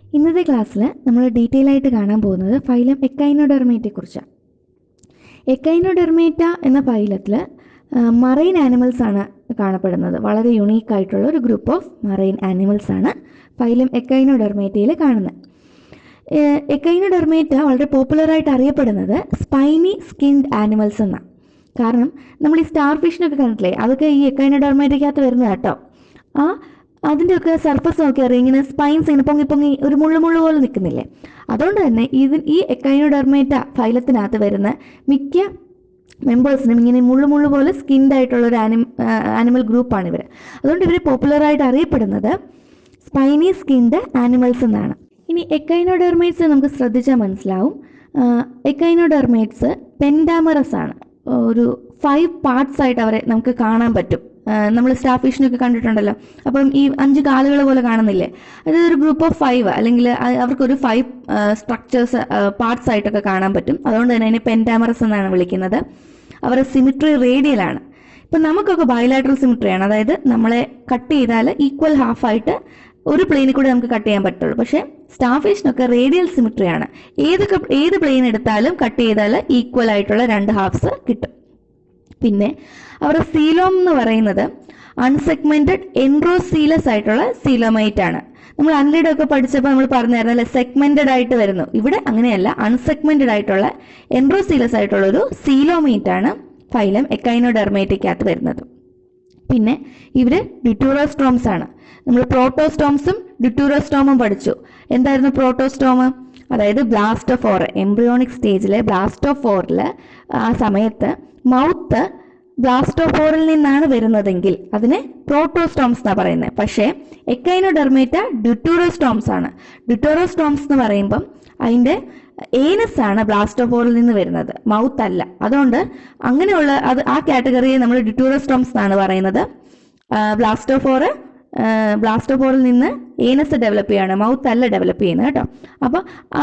ഇന്നത്തെ ക്ലാസ്സിൽ നമ്മൾ ഡീറ്റെയിൽ ആയിട്ട് കാണാൻ പോകുന്നത് ഫൈലം എക്കൈനോഡെർമേറ്റെ കുറിച്ചാണ് എക്കൈനോഡെർമേറ്റ എന്ന ഫൈലത്തിൽ മറൈൻ ആനിമൽസ് ആണ് കാണപ്പെടുന്നത് വളരെ യുണീക്ക് ആയിട്ടുള്ള ഒരു ഗ്രൂപ്പ് ഓഫ് മറൈൻ ആനിമൽസ് ആണ് ഫൈലം എക്കൈനോഡെർമേറ്റയിൽ കാണുന്നത് എക്കൈനോഡെർമേറ്റ വളരെ പോപ്പുലറായിട്ട് അറിയപ്പെടുന്നത് സ്പൈനി സ്കിൻഡ് ആനിമൽസ് എന്നാണ് കാരണം നമ്മൾ ഈ സ്റ്റാർ ഫിഷിനൊക്കെ കണ്ടിട്ടില്ലേ അതൊക്കെ ഈ എക്കൈനോഡെർമേറ്റയ്ക്കകത്ത് വരുന്നത് കേട്ടോ ആ അതിൻ്റെയൊക്കെ സർഫസ് നോക്കി അറിയാം ഇങ്ങനെ സ്പൈൻസ് ഇങ്ങനെ പൊങ്ങി പൊങ്ങി ഒരു മുള്ളു മുള്ളു പോലെ നിൽക്കുന്നില്ലേ അതുകൊണ്ട് തന്നെ ഇത് ഈ എക്കൈനോഡെർമേറ്റ ഫൈലത്തിനകത്ത് വരുന്ന മിക്ക മെമ്പേഴ്സിനും ഇങ്ങനെ മുള്ളു മുള്ളു പോലെ സ്കിൻഡ് ആയിട്ടുള്ള ഒരു ആനിമ ആനിമൽ ഗ്രൂപ്പാണ് ഇവർ അതുകൊണ്ട് ഇവർ പോപ്പുലറായിട്ട് അറിയപ്പെടുന്നത് സ്പൈനി സ്കിൻഡ് ആനിമൽസ് എന്നാണ് ഇനി എക്കൈനോഡെർമേറ്റ്സ് നമുക്ക് ശ്രദ്ധിച്ചാൽ മനസ്സിലാവും എക്കൈനോഡെർമേറ്റ്സ് പെൻഡാമറസ് ആണ് ഒരു ഫൈവ് പാർട്സ് ആയിട്ട് അവരെ നമുക്ക് കാണാൻ പറ്റും നമ്മൾ സ്റ്റാർ ഫിഷിനൊക്കെ കണ്ടിട്ടുണ്ടല്ലോ അപ്പം ഈ അഞ്ച് കാലുകൾ പോലെ കാണുന്നില്ലേ അതായത് ഒരു ഗ്രൂപ്പ് ഓഫ് ഫൈവ് അല്ലെങ്കിൽ അ- അവർക്കൊരു ഫൈവ് സ്ട്രക്ചേഴ്സ് പാർട്സ് ആയിട്ടൊക്കെ കാണാൻ പറ്റും അതുകൊണ്ട് തന്നെ അതിനെ പെൻഡാമറസ് എന്നാണ് വിളിക്കുന്നത് അവരുടെ സിമിട്രി റേഡിയലാണ് ഇപ്പം നമുക്കൊക്കെ ബയലാട്രൽ സിമിട്രിയാണ് അതായത് നമ്മളെ കട്ട് ചെയ്താൽ ഈക്വൽ ഹാഫ് ആയിട്ട് ഒരു പ്ലെയിനിൽ കൂടെ നമുക്ക് കട്ട് ചെയ്യാൻ പറ്റുള്ളൂ പക്ഷേ സ്റ്റാർ ഫിഷിനൊക്കെ റേഡിയൽ സിമിട്രിയാണ് ഏതൊക്കെ ഏത് പ്ലെയിൻ എടുത്താലും കട്ട് ചെയ്താൽ ഈക്വൽ ആയിട്ടുള്ള രണ്ട് ഹാഫ്സ് കിട്ടും പിന്നെ അവരുടെ സീലോം എന്ന് പറയുന്നത് അൺസെഗ്മെന്റഡ് എൻഡ്രോസീലസ് ആയിട്ടുള്ള സീലോമൈറ്റ് ആണ് നമ്മൾ അൻലിയുടെ ഒക്കെ പഠിച്ചപ്പോൾ നമ്മൾ പറഞ്ഞായിരുന്നു അല്ലെ സെഗ്മെന്റഡ് ആയിട്ട് വരുന്നു ഇവിടെ അങ്ങനെയല്ല അൺസെഗ്മെന്റഡ് ആയിട്ടുള്ള എൻഡ്രോസീലസ് ആയിട്ടുള്ള ഒരു സീലോമൈറ്റ് ആണ് ഫൈലം എക്കൈനോഡെർമേറ്റയ്ക്കകത്ത് വരുന്നത് പിന്നെ ഇവര് ഡിറ്റൂറോസ്ട്രോംസ് ആണ് നമ്മൾ പ്രോട്ടോസ്റ്റോംസും ഡിറ്റൂറോസ്റ്റോമും പഠിച്ചു എന്തായിരുന്നു പ്രോട്ടോസ്റ്റോം അതായത് ബ്ലാസ്റ്റോഫോർ എംബ്രിയോണിക് സ്റ്റേജിലെ ബ്ലാസ്റ്റോഫോറിൽ ആ സമയത്ത് മൗത്ത് ബ്ലാസ്റ്റോഫോറിൽ നിന്നാണ് വരുന്നതെങ്കിൽ അതിന് പ്രോട്ടോസ്റ്റോംസ് എന്നാണ് പറയുന്നത് പക്ഷേ എക്കൈനോഡെർമേറ്റ ഡ്യൂറ്റൂറോസ്റ്റോംസ് ആണ് ഡ്യൂറ്റോറോസ്റ്റോംസ് എന്ന് പറയുമ്പം അതിൻ്റെ ഏനസ് ആണ് ബ്ലാസ്റ്റോഫോറിൽ നിന്ന് വരുന്നത് മൗത്ത് അല്ല അതുകൊണ്ട് അങ്ങനെയുള്ള അത് ആ കാറ്റഗറിയെ നമ്മൾ ഡിറ്റൂറോസ്റ്റോംസ് എന്നാണ് പറയുന്നത് ബ്ലാസ്റ്റോഫോർ ബ്ലാസ്റ്റോഫോറിൽ നിന്ന് ഏനസ് ഡെവലപ്പ് ചെയ്യാണ് മൗത്ത് അല്ല ഡെവലപ്പ് ചെയ്യുന്നത് കേട്ടോ അപ്പോൾ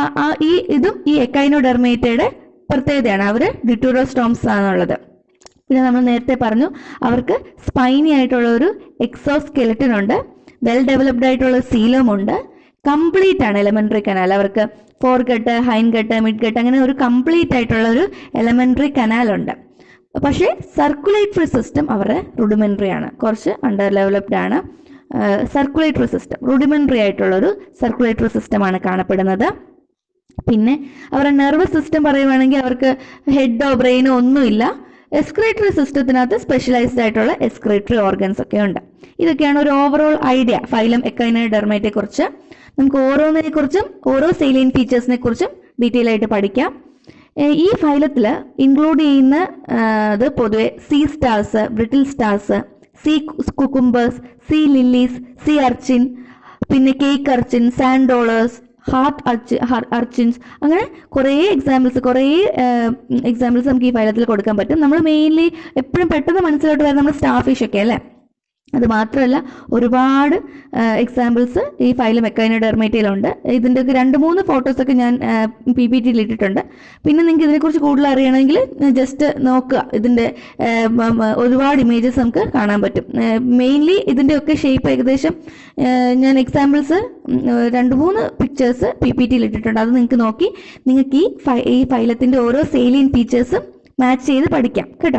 ഈ ഇതും ഈ എക്കൈനോഡെർമേറ്റയുടെ പ്രത്യേകതയാണ് അവർ ഡിറ്റൂറോസ്റ്റോംസ് ആണുള്ളത് പിന്നെ നമ്മൾ നേരത്തെ പറഞ്ഞു അവർക്ക് സ്പൈനി ആയിട്ടുള്ള ഒരു എക്സോസ്കെലറ്റൻ ഉണ്ട് വെൽ ഡെവലപ്ഡ് ആയിട്ടുള്ള സീലം ഉണ്ട് കംപ്ലീറ്റ് ആണ് എലമെന്ററി കനാൽ അവർക്ക് fore gut hind gut mid gut അങ്ങനെ ഒരു കംപ്ലീറ്റ് ആയിട്ടുള്ള ഒരു എലമെന്ററി കനാൽ ഉണ്ട് പക്ഷേ സർക്കുലേറ്ററി സിസ്റ്റം അവരുടെ റുഡിമെന്ററി ആണ് കുറച്ച് അണ്ടർ ഡെവലപ്ഡ് ആണ് സർക്കുലേറ്ററി സിസ്റ്റം റുഡിമെന്ററി ആയിട്ടുള്ള ഒരു സർക്കുലേറ്ററി സിസ്റ്റമാണ് കാണപ്പെടുന്നത് പിന്നെ അവരുടെ നെർവസ് സിസ്റ്റം പറയുവാണെങ്കിൽ അവർക്ക് ഹെഡോ ബ്രെയിനോ ഒന്നുമില്ല എക്സ്ക്രേറ്ററി സിസ്റ്റത്തിനകത്ത് സ്പെഷ്യലൈസ്ഡ് ആയിട്ടുള്ള എക്സ്ക്രേറ്ററി ഓർഗൻസ് ഒക്കെ ഉണ്ട് ഇതൊക്കെയാണ് ഒരു ഓവറോൾ ഐഡിയ ഫൈലം എക്കൈനോഡെർമേറ്റെ കുറിച്ച് നമുക്ക് ഓരോന്നിനെ കുറിച്ചും ഓരോ സെയിലിയൻ ഫീച്ചേഴ്സിനെ കുറിച്ചും ഡീറ്റെയിൽ ആയിട്ട് പഠിക്കാം ഏഹ് ഈ ഫൈലത്തിൽ ഇൻക്ലൂഡ് ചെയ്യുന്ന ആഹ്, ഇത് പൊതുവെ sea stars brittle stars sea cucumbers sea lilies sea urchin പിന്നെ കേക്ക് അർച്ചിൻ സാൻഡോളേഴ്സ് ഹാർട്ട് അർച്ചി അർച്ചിൻസ് അങ്ങനെ കുറേ എക്സാമ്പിൾസ് കുറേ എക്സാമ്പിൾസ് നമുക്ക് ഈ ഫൈലത്തിൽ കൊടുക്കാൻ പറ്റും നമ്മൾ മെയിൻലി എപ്പോഴും പെട്ടെന്ന് മനസ്സിലോട്ട് വരുന്ന നമ്മൾ സ്റ്റാർ ഫിഷ് ഒക്കെ അല്ലേ അത് മാത്രമല്ല ഒരുപാട് എക്സാമ്പിൾസ് ഈ ഫയൽ മെക്കാനോഡെർമേറ്റയിലുണ്ട് ഇതിൻ്റെ ഒക്കെ രണ്ട് മൂന്ന് ഫോട്ടോസൊക്കെ ഞാൻ പി പി ടിയിൽ ഇട്ടിട്ടുണ്ട് പിന്നെ നിങ്ങൾക്ക് ഇതിനെക്കുറിച്ച് കൂടുതൽ അറിയണമെങ്കിൽ ജസ്റ്റ് നോക്കുക ഇതിൻ്റെ ഏഹ്, മ- മ- ഒരുപാട് ഇമേജസ് നമുക്ക് കാണാൻ പറ്റും മെയിൻലി ഇതിൻ്റെയൊക്കെ ഷേപ്പ് ഏകദേശം ഏഹ്, ഞാൻ എക്സാമ്പിൾസ് രണ്ട് മൂന്ന് പിക്ചേഴ്സ് പി പി ടിയിൽ ഇട്ടിട്ടുണ്ട് അത് നിങ്ങൾക്ക് നോക്കി നിങ്ങൾക്ക് ഈ ഫൈ ഈ ഫൈലത്തിൻ്റെ ഓരോ സെയിലിയൻ ഫീച്ചേഴ്സും മാച്ച് ചെയ്ത് പഠിക്കാം കേട്ടോ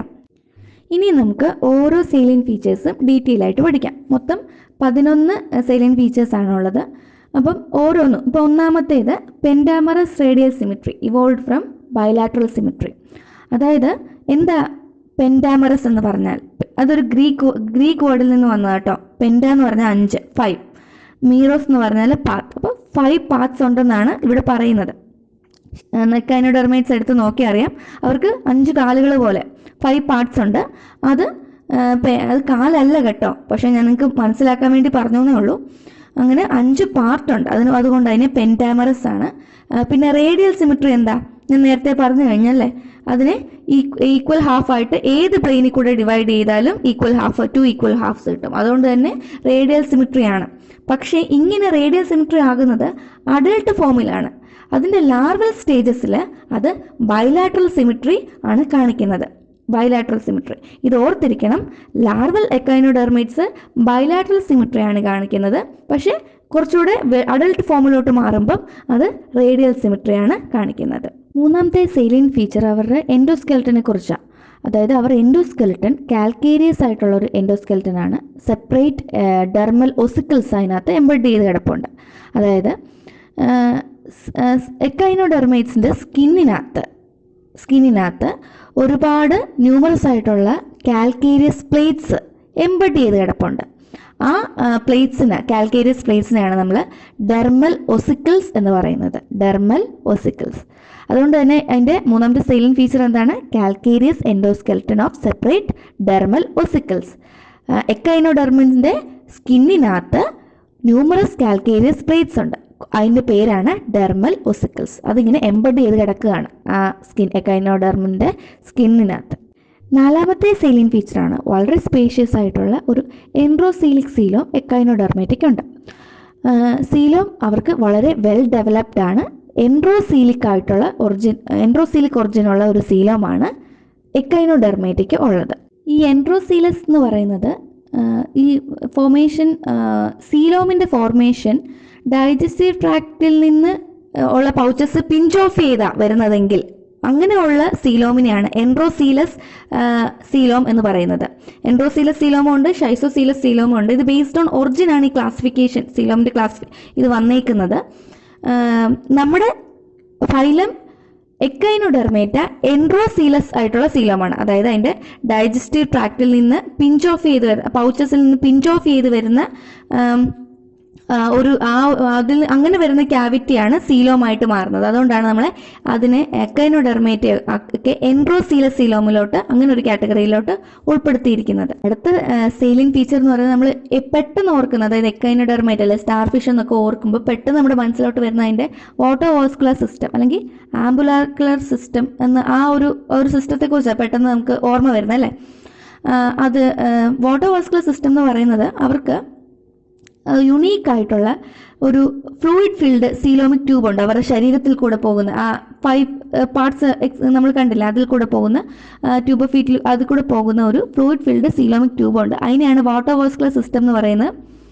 ഇനി നമുക്ക് ഓരോ സെയിലിയൻ ഫീച്ചേഴ്സും ഡീറ്റെയിൽ ആയിട്ട് പഠിക്കാം മൊത്തം പതിനൊന്ന് സെയിലിയൻ ഫീച്ചേഴ്സ് ആണുള്ളത് അപ്പം ഓരോന്നും ഇപ്പോൾ ഒന്നാമത്തേത് pentamerous radial symmetry evolve from bilateral symmetry അതായത് എന്താ പെൻഡാമറസ് എന്ന് പറഞ്ഞാൽ അതൊരു ഗ്രീക്ക് ഗ്രീക്ക് വേർഡിൽ നിന്ന് വന്നതാണ് കേട്ടോ പെൻഡ എന്ന് പറഞ്ഞാൽ അഞ്ച് ഫൈവ് മീറോസ് എന്ന് പറഞ്ഞാൽ പാത്ത് അപ്പോൾ ഫൈവ് പാത്ത്സ് ഉണ്ടെന്നാണ് ഇവിടെ പറയുന്നത് നെക്കൈനോഡെർമൈറ്റ്സ് എടുത്ത് നോക്കി അറിയാം അവർക്ക് അഞ്ച് കാലുകൾ പോലെ ഫൈവ് പാർട്സ് ഉണ്ട് അത് ആ, പെ- അത് കാലല്ല കേട്ടോ പക്ഷേ ഞാൻ നിങ്ങൾക്ക് മനസ്സിലാക്കാൻ വേണ്ടി പറഞ്ഞു എന്നേ ഉള്ളൂ അങ്ങനെ അഞ്ച് പാർട്ട് ഉണ്ട് അതിന് അതുകൊണ്ട് അതിനെ പെൻറ്റാമറസ് ആണ് ആ, പിന്നെ റേഡിയൽ സിമിട്രി എന്താ ഞാൻ നേരത്തെ പറഞ്ഞു കഴിഞ്ഞല്ലേ അതിനെ ഈക്വൽ ഹാഫ് ആയിട്ട് ഏത് പ്ലെയിനിൽ കൂടെ ഡിവൈഡ് ചെയ്താലും equal half two equal halves കിട്ടും അതുകൊണ്ട് തന്നെ റേഡിയൽ സിമിട്രി ആണ് പക്ഷേ ഇങ്ങനെ റേഡിയൽ സിമിട്രി ആകുന്നത് അഡൾട്ട് ഫോമിലാണ് അതിൻ്റെ ലാർവൽ സ്റ്റേജസിൽ അത് ബൈലാട്രൽ സിമിട്രി ആണ് കാണിക്കുന്നത് ബൈലാട്രൽ സിമിട്രി ഇത് ഓർത്തിരിക്കണം ലാർവൽ എക്കൈനോഡെർമൈറ്റ്സ് ബൈലാട്രൽ സിമിട്രി ആണ് കാണിക്കുന്നത് പക്ഷേ കുറച്ചുകൂടെ അഡൽട്ട് ഫോമിലോട്ട് മാറുമ്പം അത് റേഡിയൽ സിമിട്രിയാണ് കാണിക്കുന്നത് മൂന്നാമത്തെ സെയിലിൻ ഫീച്ചർ അവരുടെ എൻഡോസ്കെൽറ്റനെ കുറിച്ചാണ് അതായത് അവർ എൻഡോസ്കെൽട്ടൻ കാൽക്കേരിയസ് ആയിട്ടുള്ള ഒരു എൻഡോസ്കെൽട്ടൻ ആണ് സെപ്പറേറ്റ് ഡെർമൽ ഒസിക്കിൾസ് അതിനകത്ത് എംബഡ് ചെയ്ത് കിടപ്പുണ്ട് അതായത് എക്കൈനോഡെർമൈറ്റ്സിൻ്റെ സ്കിന്നിനകത്ത് സ്കിന്നിനകത്ത് ഒരുപാട് ന്യൂമറസ് ആയിട്ടുള്ള കാൽക്കേരിയസ് പ്ലേറ്റ്സ് എംബഡ് ചെയ്ത് കിടപ്പുണ്ട് ആ പ്ലേറ്റ്സിന് കാൽക്കേരിയസ് പ്ലേറ്റ്സിനെയാണ് നമ്മൾ ഡെർമൽ ഒസിക്കിൾസ് എന്ന് പറയുന്നത് ഡെർമൽ ഒസിക്കിൾസ് അതുകൊണ്ട് തന്നെ അതിൻ്റെ മൂന്നാമത്തെ സെയിലിൻ ഫീച്ചർ എന്താണ് calcareous endoskeleton of separate dermal ossicles എക്കൈനോഡെർമിൻ്റെ സ്കിന്നിനകത്ത് ന്യൂമറസ് കാൽക്കേരിയസ് പ്ലേറ്റ്സ് ഉണ്ട് അതിൻ്റെ പേരാണ് ഡെർമൽ ഒസിക്കിൾസ് അതിങ്ങനെ എംബഡ് ചെയ്ത് കിടക്കുകയാണ് ആ സ്കിൻ എക്കൈനോഡെർമിൻ്റെ സ്കിന്നിനകത്ത് നാലാമത്തെ സെയിലിൻ ഫീച്ചറാണ് വളരെ സ്പേഷ്യസ് ആയിട്ടുള്ള ഒരു എൻഡ്രോസീലിക് സീലോം എക്കൈനോഡെർമേറ്റിക് ഉണ്ട് സീലോം അവർക്ക് വളരെ വെൽ ഡെവലപ്ഡ് ആണ് എൻഡ്രോസീലിക് ആയിട്ടുള്ള ഒറിജിൻ എൻഡ്രോസീലിക് ഒറിജിൻ ഉള്ള ഒരു സീലോമാണ് എക്കൈനോഡെർമേറ്റിക് ഉള്ളത് ഈ എൻഡ്രോസീലസ് എന്ന് പറയുന്നത് ഈ ഫോർമേഷൻ സീലോമിൻ്റെ ഫോർമേഷൻ ഡൈജസ്റ്റീവ് ട്രാക്റ്റിൽ നിന്ന് ഉള്ള പൗച്ചസ് പിഞ്ച് ഓഫ് ചെയ്താ വരുന്നതെങ്കിൽ അങ്ങനെയുള്ള സീലോമിനെയാണ് എൻഡ്രോസീലസ് സീലോം എന്ന് പറയുന്നത് എൻഡ്രോസീലസ് സീലോമും ഉണ്ട് ഷൈസോസീലസ് സീലോമും ഉണ്ട് ഇത് ബേസ്ഡ് ഓൺ ഒറിജിൻ ആണ് ഈ ക്ലാസിഫിക്കേഷൻ സീലോമിന്റെ ക്ലാസിഫി ഇത് വന്നേക്കുന്നത് നമ്മുടെ ഫൈലം എക്കൈനോഡെർമേറ്റ എൻഡ്രോസീലസ് ആയിട്ടുള്ള സീലോമാണ് അതായത് അതിന്റെ ഡൈജസ്റ്റീവ് ട്രാക്റ്റിൽ നിന്ന് പിഞ്ച് ഓഫ് ചെയ്ത് വരുന്ന പൗച്ചസിൽ നിന്ന് പിഞ്ച് ഓഫ് ചെയ്ത് വരുന്ന ഒരു ആ അതിൽ അങ്ങനെ വരുന്ന ക്യാവിറ്റിയാണ് സീലോമായിട്ട് മാറുന്നത് അതുകൊണ്ടാണ് നമ്മൾ അതിനെ എക്കൈനോഡെർമേറ്റ് ഒക്കെ എൻഡ്രോസീല സീലോമിലോട്ട് അങ്ങനെ ഒരു കാറ്റഗറിയിലോട്ട് ഉൾപ്പെടുത്തിയിരിക്കുന്നത് അടുത്ത സെയിലിൻ ഫീച്ചർ എന്ന് പറയുന്നത് നമ്മൾ പെട്ടെന്ന് ഓർക്കുന്നത് അതായത് എക്കൈനോഡെർമേറ്റ് അല്ലെ സ്റ്റാർ ഫിഷ് എന്നൊക്കെ ഓർക്കുമ്പോൾ പെട്ടെന്ന് നമ്മുടെ മനസ്സിലോട്ട് വരുന്ന അതിൻ്റെ വാട്ടർ വാസ്കുലർ സിസ്റ്റം അല്ലെങ്കിൽ ആംബുലാക്കുലർ സിസ്റ്റം എന്ന ആ ഒരു ഒരു സിസ്റ്റത്തെക്കുറിച്ചാണ് പെട്ടെന്ന് നമുക്ക് ഓർമ്മ വരുന്നത് അല്ലേ അത് വാട്ടർ വാസ്കുലർ സിസ്റ്റം എന്ന് പറയുന്നത് അവർക്ക് യുണീക്ക് ആയിട്ടുള്ള ഒരു ഫ്ലൂയിഡ് ഫീൽഡ് സീലോമിക് ട്യൂബ് ഉണ്ട് അവരുടെ ശരീരത്തിൽ കൂടെ പോകുന്ന ആ ഫൈവ് പാർട്സ് നമ്മൾ കണ്ടില്ല അതിൽ കൂടെ പോകുന്ന ട്യൂബ് ഫീറ്റിൽ അതിൽ കൂടെ പോകുന്ന ഒരു ഫ്ലൂയിഡ് ഫീൽഡ് സീലോമിക് ട്യൂബ് ഉണ്ട് അതിനെയാണ് വാട്ടർ വാസ്കുലർ സിസ്റ്റം എന്ന് പറയുന്നത്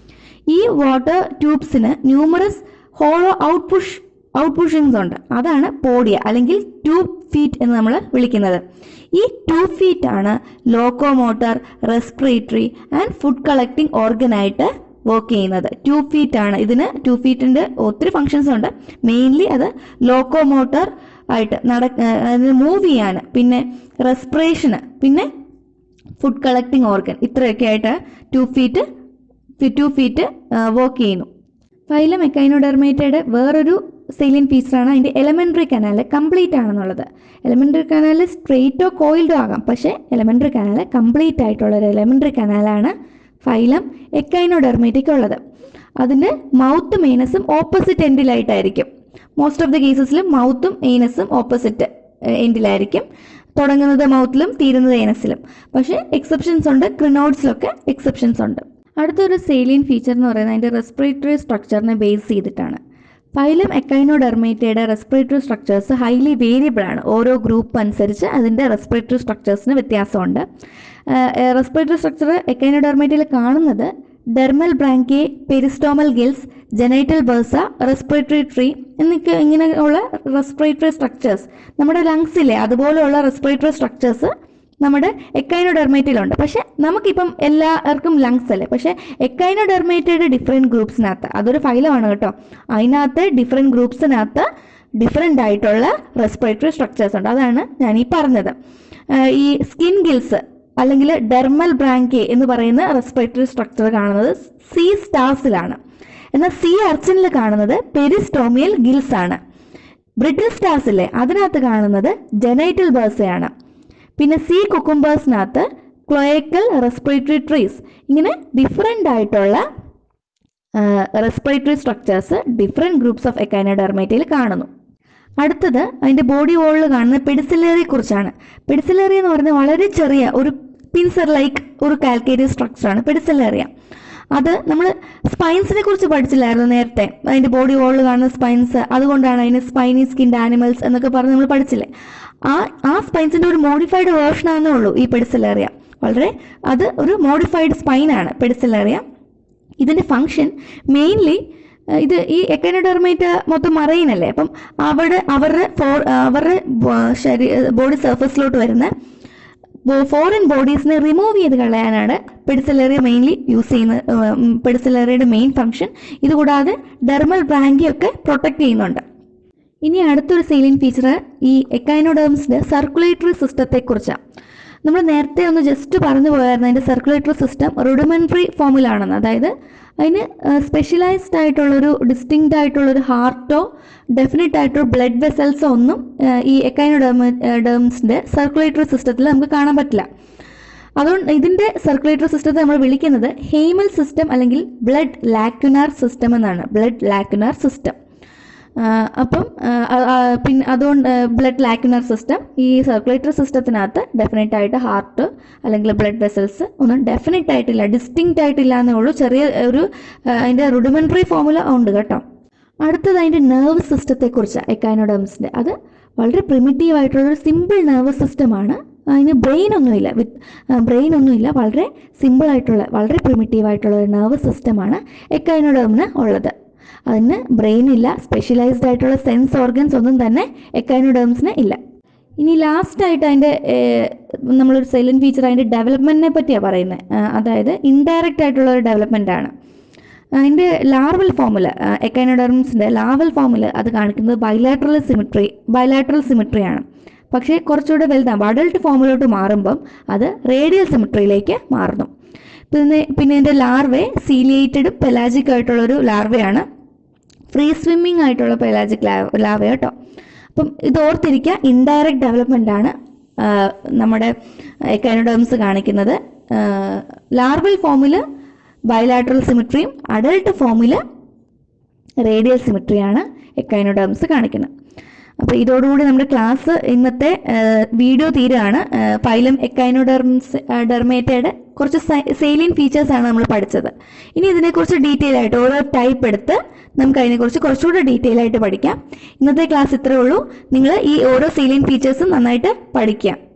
ഈ വാട്ടർ ട്യൂബ്സിന് numerous hollow out push out pushings ഉണ്ട് അതാണ് പോഡിയ അല്ലെങ്കിൽ ട്യൂബ് ഫീറ്റ് എന്ന് നമ്മൾ വിളിക്കുന്നത് ഈ ട്യൂബ് ഫീറ്റ് ആണ് locomotor respiratory and food collecting ഓർഗനായിട്ട് വർക്ക് ചെയ്യുന്നത് ട്യൂബ് ഫീറ്റ് ആണ് ഇതിന് ട്യൂബ് ഫീറ്റിന്റെ ഒത്തിരി ഫങ്ഷൻസ് ഉണ്ട് മെയിൻലി അത് ലോക്കോമോട്ടർ ആയിട്ട് നട അതിന് മൂവ് ചെയ്യാൻ പിന്നെ റെസ്പിറേഷന് പിന്നെ ഫുഡ് കളക്ടിങ് ഓർഗൻ ഇത്രയൊക്കെ ആയിട്ട് tube feet tube feet work ചെയ്യുന്നു ഫൈലം എക്കൈനോഡെർമേറ്റയുടെ വേറൊരു സെയിലിയൻ ഫീച്ചറാണ് അതിൻ്റെ എലമെൻ്ററി കനാൽ കംപ്ലീറ്റ് ആണെന്നുള്ളത് എലമെൻ്ററി കനാൽ സ്ട്രെയിറ്റോ കോയിൽഡോ ആകാം പക്ഷേ എലമെൻ്ററി കനാൽ കംപ്ലീറ്റ് ആയിട്ടുള്ള ഒരു എലമെൻ്ററി കനാലാണ് ഫൈലം എക്കൈനോഡെർമേറ്റിക് ഉള്ളത് അതിൻ്റെ മൗത്തും ഏനസും ഓപ്പോസിറ്റ് എൻഡിലായിട്ടായിരിക്കും മോസ്റ്റ് ഓഫ് ദി കേസസിൽ മൗത്തും ഏനസും ഓപ്പോസിറ്റ് എൻഡിലായിരിക്കും തുടങ്ങുന്നത് മൗത്തിലും തീരുന്നത് ഏനസിലും പക്ഷേ എക്സെപ്ഷൻസ് ഉണ്ട് ക്രിനോഡ്സിലൊക്കെ എക്സെപ്ഷൻസ് ഉണ്ട് അടുത്തൊരു സെയിലിയൻ ഫീച്ചർ എന്ന് പറയുന്നത് അതിൻ്റെ റെസ്പിറേറ്ററി സ്ട്രക്ചറിനെ ബേസ് ചെയ്തിട്ടാണ് ഫൈലം എക്കൈനോഡെർമേറ്റയുടെ റെസ്പിറേറ്ററി സ്ട്രക്ചേഴ്സ് ഹൈലി വേരിയബിൾ ആണ് ഓരോ ഗ്രൂപ്പ് അനുസരിച്ച് അതിൻ്റെ റെസ്പിറേറ്ററി സ്ട്രക്ചേഴ്സിന് വ്യത്യാസമുണ്ട് റെസ്പിറേറ്ററി സ്ട്രക്ചർ എക്കൈനോഡെർമേറ്റയിൽ കാണുന്നത് dermal branchiae peristomial gills genital bursae respiratory tree എന്നൊക്കെ ഇങ്ങനെയുള്ള റെസ്പിറേറ്ററി സ്ട്രക്ചേഴ്സ് നമ്മുടെ ലങ്സിലെ അതുപോലെയുള്ള റെസ്പിറേറ്ററി സ്ട്രക്ചേഴ്സ് നമ്മുടെ എക്കൈനോഡെർമേറ്റിലുണ്ട് പക്ഷെ നമുക്കിപ്പം എല്ലാവർക്കും ലങ്സ് അല്ലേ പക്ഷെ എക്കൈനോഡെർമേറ്റയുടെ ഡിഫറെൻറ്റ് ഗ്രൂപ്പ്സിനകത്ത് അതൊരു ഫൈലമാണ് കേട്ടോ അതിനകത്ത് ഡിഫറെൻറ്റ് ഗ്രൂപ്പ്സിനകത്ത് ഡിഫറെൻ്റ് ആയിട്ടുള്ള റെസ്പിറേറ്ററി സ്ട്രക്ചേഴ്സ് ഉണ്ട് അതാണ് ഞാൻ ഈ പറഞ്ഞത് ഈ സ്കിൻ ഗിൽസ് അല്ലെങ്കിൽ ഡെർമൽ ബ്രാങ്കെ എന്ന് പറയുന്ന റെസ്പിറേറ്ററി സ്ട്രക്ചർ കാണുന്നത് സി സ്റ്റാർസിലാണ് എന്നാൽ സി അർച്ചനിൽ കാണുന്നത് പെരിസ്റ്റോമിയൽ ഗിൽസ് ആണ് ബ്രിട്ടിൽ സ്റ്റാർസ് ഇല്ലേ അതിനകത്ത് കാണുന്നത് ജനൈറ്റൽ ബേഴ്സയാണ് പിന്നെ സി കുക്കുംബേഴ്സിനകത്ത് ക്ലോയക്കൽ റെസ്പിറേറ്ററി ട്രീസ് ഇങ്ങനെ ഡിഫറെൻ്റ് ആയിട്ടുള്ള respiratory structures different groups of എക്കൈനോഡെർമേറ്റയിൽ കാണുന്നു അടുത്തത് അതിൻ്റെ ബോഡി വോളിൽ കാണുന്ന പെഡിസിലേറിയെ കുറിച്ചാണ് പെഡിസിലേറിയ എന്ന് പറയുന്നത് വളരെ ചെറിയ ഒരു പിൻസർ ലൈക്ക് ഒരു കാൽക്കേരിയസ് സ്ട്രക്ചറാണ് പെഡിസിലേറിയ അത് നമ്മൾ സ്പൈൻസിനെ കുറിച്ച് പഠിച്ചില്ലായിരുന്നു നേരത്തെ അതിൻ്റെ ബോഡി വോളിൽ കാണുന്ന സ്പൈൻസ് അതുകൊണ്ടാണ് അതിന് സ്പൈനി സ്കിൻഡ് ആനിമൽസ് എന്നൊക്കെ പറഞ്ഞ് നമ്മൾ പഠിച്ചില്ലേ ആ ആ സ്പൈൻസിൻ്റെ ഒരു മോഡിഫൈഡ് വേർഷൻ ആണെന്നേ ഉള്ളൂ ഈ പെഡിസിലേറിയ വളരെ അത് ഒരു മോഡിഫൈഡ് സ്പൈനാണ് പെഡിസിലേറിയ ഇതിൻ്റെ ഫങ്ഷൻ മെയിൻലി ഏഹ് ഇത് ഈ എക്കനോഡെർമേറ്റ് മൊത്തം മറൈൻ അല്ലേ അപ്പം അവിടെ അവരുടെ ഫോർ അവരുടെ ബോ- ശരീ ബോഡി സർഫസിലോട്ട് വരുന്ന ഫോറിൻ ബോഡീസിനെ റിമൂവ് ചെയ്ത് കളയാനാണ് പെഡിസലറി മെയിൻലി യൂസ് ചെയ്യുന്ന പെഡിസലറിയുടെ മെയിൻ ഫംഗ്ഷൻ ഇതുകൂടാതെ ഡെർമൽ ബ്രാങ്കിയൊക്കെ പ്രൊട്ടക്ട് ചെയ്യുന്നുണ്ട് ഇനി അടുത്തൊരു സെയിലിൻ ഫീച്ചർ ഈ എക്കൈനോഡേംസിൻ്റെ സർക്കുലേറ്ററി സിസ്റ്റത്തെക്കുറിച്ചാണ് നമ്മൾ നേരത്തെ ഒന്ന് ജസ്റ്റ് പറഞ്ഞു പോയായിരുന്നു അതിൻ്റെ സർക്കുലേറ്ററി സിസ്റ്റം റുഡിമെൻ്ററി ഫോമിലാണെന്ന് അതായത് അതിന് സ്പെഷ്യലൈസ്ഡ് ആയിട്ടുള്ളൊരു ഡിസ്റ്റിങ്ക്റ്റ് ആയിട്ടുള്ളൊരു ഹാർട്ടോ ഡെഫിനറ്റ് ആയിട്ടുള്ള ബ്ലഡ് വെസൽസോ ഒന്നും ആ, ഈ എക്കൈനോഡേമ ഡേംസിൻ്റെ സർക്കുലേറ്ററി സിസ്റ്റത്തിൽ നമുക്ക് കാണാൻ പറ്റില്ല അതുകൊണ്ട് ഇതിൻ്റെ സർക്കുലേറ്ററി സിസ്റ്റത്തെ നമ്മൾ വിളിക്കുന്നത് ഹെയ്മൽ സിസ്റ്റം അല്ലെങ്കിൽ ബ്ലഡ് ലാക്യുനാർ സിസ്റ്റം എന്നാണ് ബ്ലഡ് ലാക്യുനാർ സിസ്റ്റം അപ്പം ആ, ആ, പിന്നെ അതുകൊണ്ട് ബ്ലഡ് ലാക്യുനർ സിസ്റ്റം ഈ സർക്കുലേറ്ററി സിസ്റ്റത്തിനകത്ത് ഡെഫിനറ്റ് ആയിട്ട് ഹാർട്ട് അല്ലെങ്കിൽ ബ്ലഡ് വെസൽസ് ഒന്നും ഡെഫിനറ്റ് ആയിട്ടില്ല ഡിസ്റ്റിങ്ക്റ്റ് ആയിട്ടില്ല എന്നേ ഉള്ളൂ ചെറിയ ഒരു ആ, അതിൻ്റെ റുഡിമെൻ്ററി ഫോമുല ഉണ്ട് കേട്ടോ അടുത്തത് അതിൻ്റെ നെർവ് സിസ്റ്റത്തെക്കുറിച്ച് എക്കൈനോഡംസിൻ്റെ അത് വളരെ പ്രിമിറ്റീവ് ആയിട്ടുള്ളൊരു സിമ്പിൾ നെർവ് സിസ്റ്റമാണ് അതിന് ബ്രെയിൻ ഒന്നുമില്ല വിത്ത് ബ്രെയിൻ ഒന്നുമില്ല വളരെ സിമ്പിൾ ആയിട്ടുള്ള വളരെ പ്രിമിറ്റീവ് ആയിട്ടുള്ള ഒരു നെർവ് സിസ്റ്റമാണ് എക്കൈനോഡമിന് ഉള്ളത് അതിന് ബ്രെയിൻ ഇല്ല സ്പെഷ്യലൈസ്ഡ് ആയിട്ടുള്ള സെൻസ് ഓർഗൻസ് ഒന്നും തന്നെ എക്കൈനോഡേംസിന് ഇല്ല ഇനി ലാസ്റ്റ് ആയിട്ട് അതിൻ്റെ ഏഹ്, നമ്മളൊരു സെയിലൻ ഫീച്ചർ അതിൻ്റെ ഡെവലപ്മെൻറ്റിനെ പറ്റിയാണ് പറയുന്നത് അതായത് ഇൻഡയറക്റ്റ് ആയിട്ടുള്ള ഒരു ഡെവലപ്മെൻ്റ് ആണ് അതിൻ്റെ ലാർവൽ ഫോമിൽ എക്കൈനോഡർമ്സിൻ്റെ ലാർവൽ ഫോമിൽ അത് കാണിക്കുന്നത് ബൈലാട്രൽ സിമിട്രി ബൈലാട്രൽ സിമിട്രിയാണ് പക്ഷേ കുറച്ചുകൂടെ വലുതാണ് അഡൾട്ട് ഫോമിലോട്ട് മാറുമ്പം അത് റേഡിയൽ സിമിട്രിയിലേക്ക് മാറുന്നു പിന്നെ പിന്നെ ഇതിൻ്റെ ലാർവെ സീലിയേറ്റഡ് പെലാജിക് ആയിട്ടുള്ളൊരു ലാർവയാണ് ഫ്രീ സ്വിമ്മിങ് ആയിട്ടുള്ള പെലാജിക് ലാവ കേട്ടോ അപ്പം ഇത് ഓർത്തിരിക്കുക ഇൻഡയറക്റ്റ് ഡെവലപ്മെൻ്റ് ആണ് ആ, നമ്മുടെ എക്കൈനോഡേംസ് കാണിക്കുന്നത് ലാർവൽ ഫോമിൽ ബയലാട്രൽ സിമിട്രിയും അഡൾട്ട് ഫോമിൽ റേഡിയൽ സിമിട്രിയാണ് എക്കൈനോഡേംസ് കാണിക്കുന്നത് അപ്പോൾ ഇതോടുകൂടി നമ്മുടെ ക്ലാസ് ഇന്നത്തെ വീഡിയോ തീരാണ് ഫൈലം എക്കൈനോഡെർംസ് ഡെർമേറ്റയുടെ കുറച്ച് സെയിലിൻ ഫീച്ചേഴ്സ് ആണ് നമ്മൾ പഠിച്ചത് ഇനി ഇതിനെക്കുറിച്ച് ഡീറ്റെയിൽ ആയിട്ട് ഓരോ ടൈപ്പ് എടുത്ത് നമുക്ക് അതിനെക്കുറിച്ച് കുറച്ചുകൂടെ ഡീറ്റെയിൽ ആയിട്ട് പഠിക്കാം ഇന്നത്തെ ക്ലാസ് ഇത്രേ ഉള്ളൂ നിങ്ങൾ ഈ ഓരോ സെയിലിൻ ഫീച്ചേഴ്സും നന്നായിട്ട് പഠിക്കാം